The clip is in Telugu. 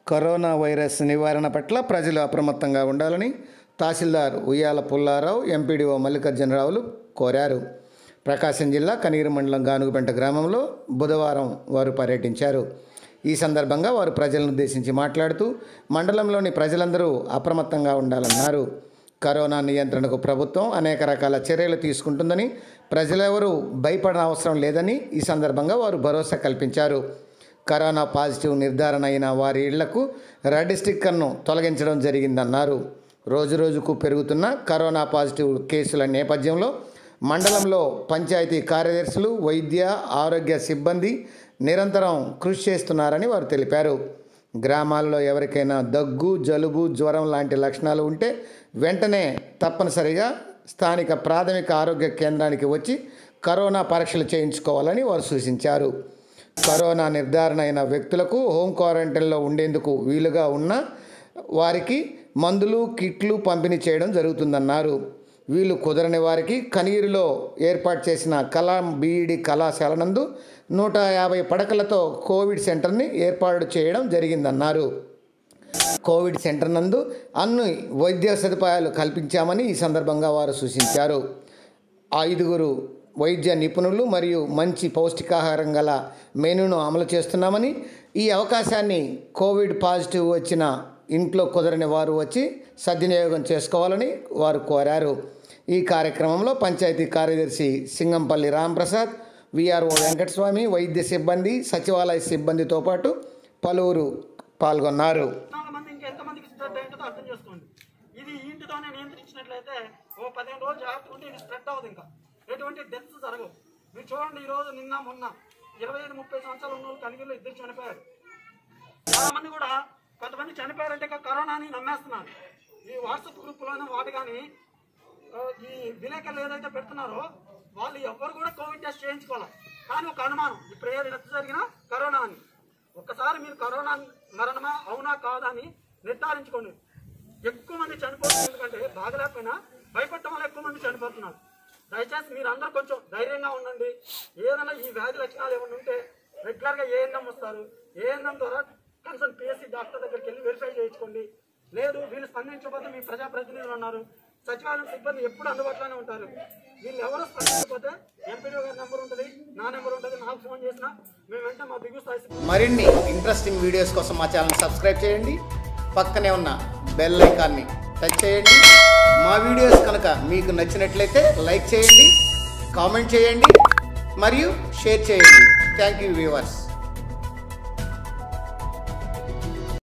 కరోనా వైరస్ నివారణ పట్ల ప్రజలు అప్రమత్తంగా ఉండాలని తహసీల్దార్ ఉయ్యాల పుల్లారావు ఎంపీడీఓ మల్లికార్జునరావులు కోరారు ప్రకాశం జిల్లా కనీరు మండలం గానుగుపెంట గ్రామంలో బుధవారం వారు పర్యటించారు ఈ సందర్భంగా వారు ప్రజలను ఉద్దేశించి మాట్లాడుతూ మండలంలోని ప్రజలందరూ అప్రమత్తంగా ఉండాలన్నారు కరోనా నియంత్రణకు ప్రభుత్వం అనేక రకాల చర్యలు తీసుకుంటుందని ప్రజలెవరూ భయపడన అవసరం లేదని ఈ సందర్భంగా వారు భరోసా కల్పించారు కరోనా పాజిటివ్ నిర్ధారణ అయిన వారి ఇళ్లకు రెడ్ స్టిక్కర్ను తొలగించడం జరిగిందన్నారు రోజురోజుకు పెరుగుతున్న కరోనా పాజిటివ్ కేసుల నేపథ్యంలో మండలంలో పంచాయతీ కార్యదర్శులు వైద్య ఆరోగ్య సిబ్బంది నిరంతరం కృషి చేస్తున్నారని వారు తెలిపారు గ్రామాల్లో ఎవరికైనా దగ్గు జలుబు జ్వరం లాంటి లక్షణాలు ఉంటే వెంటనే తప్పనిసరిగా స్థానిక ప్రాథమిక ఆరోగ్య కేంద్రానికి వచ్చి కరోనా పరీక్షలు చేయించుకోవాలని వారు సూచించారు కరోనా నిర్ధారణ అయిన వ్యక్తులకు హోమ్ క్వారంటైన్లో ఉండేందుకు వీలుగా ఉన్న వారికి మందులు కిట్లు పంపిణీ చేయడం జరుగుతుందన్నారు వీళ్ళు కుదరని వారికి కనీరులో ఏర్పాటు చేసిన కలాం బీఈడి కళాశాల నందు నూట యాభై పడకలతో కోవిడ్ సెంటర్ని ఏర్పాటు చేయడం జరిగిందన్నారు కోవిడ్ సెంటర్ నందు అన్ని వైద్య సదుపాయాలు కల్పించామని ఈ సందర్భంగా వారు సూచించారు ఐదుగురు వైద్య నిపుణులు మరియు మంచి పౌష్టికాహారం గల మెనూను అమలు చేస్తున్నామని ఈ అవకాశాన్ని కోవిడ్ పాజిటివ్ వచ్చిన ఇంట్లో కుదరని వారు వచ్చి సద్వినియోగం చేసుకోవాలని వారు కోరారు ఈ కార్యక్రమంలో పంచాయతీ కార్యదర్శి సింగంపల్లి రాంప్రసాద్ విఆర్ఓ వెంకటస్వామి వైద్య సిబ్బంది సచివాలయ సిబ్బందితో పాటు పలువురు పాల్గొన్నారు పద్నాలుగు మంది ఇంకెంతమందికి స్ప్రెడ్ అయిందో అర్థం చేసుకోండి ఇది ఈ ఇంటితోనే నియంత్రించినట్లయితే ఓ పదిహేను రోజులు జాగ్రత్త ఉంటే ఇది స్ప్రెడ్ అవ్వదు ఇంకా ఎటువంటి డెత్స్ జరగవు మీరు చూడండి ఈ రోజు నిన్న మొన్న ఇరవై ఐదు ముప్పై సంవత్సరాలు ఉన్న వాళ్ళు కలిగిలో ఇద్దరు చనిపోయారు చాలా మంది కూడా కొంతమంది చనిపోయారంటే ఇక కరోనాని నమ్మేస్తున్నారు ఈ వాట్సాప్ గ్రూపులోనే వాటి కానీ ఆ, ఈ విలేకరులు ఏదైతే పెడుతున్నారో వాళ్ళు ఎవ్వరు కూడా కోవిడ్ టెస్ట్ చేయించుకోవాలి కానీ ఒక అనుమానం ఇప్పుడు ఏ డెత్ జరిగినా కరోనా అని ఒక్కసారి మీరు కరోనా మరణమా అవునా కాదా అని నిర్ధారించుకోండి ఎక్కువ మంది చనిపోతుంది ఎందుకంటే బాగలేకపోయినా భయపడటం వల్ల ఎక్కువ మంది చనిపోతున్నారు దయచేసి మీరు అందరూ కొంచెం ధైర్యంగా ఉండండి ఏదైనా ఈ వ్యాధి లక్షణాలు ఏమైనా ఉంటే రెగ్యులర్గా ఏఎన్ఎం వస్తారు ఏఎన్ఎం ద్వారా కన్సర్న్ పిఎస్సి డాక్టర్ దగ్గరికి వెళ్ళి వెరిఫై చేయించుకోండి లేదు వీళ్ళు స్పందించకపోతే మీ ప్రజాప్రతినిధులు ఉన్నారు సచివాలయం సిబ్బంది ఎప్పుడు అందుబాటులోనే ఉంటారు వీళ్ళు ఎవరు స్పందించకపోతే ఎంపీడీ గారి నెంబర్ ఉంటుంది నా నెంబర్ ఉంటుంది నాకు ఫోన్ చేసినా మేము వెంటనే మా దిగువ స్థాయి సిబ్బంది మరిన్ని ఇంట్రెస్టింగ్ వీడియోస్ కోసం మా ఛానల్ సబ్స్క్రైబ్ చేయండి పక్కనే ఉన్న బెల్ ఐకాన్ని టచ్ చేయండి మా వీడియోస్ కనుక మీకు నచ్చినట్లయితే లైక్ చేయండి కామెంట్ చేయండి మరియు షేర్ చేయండి థ్యాంక్ యూ వ్యూవర్స్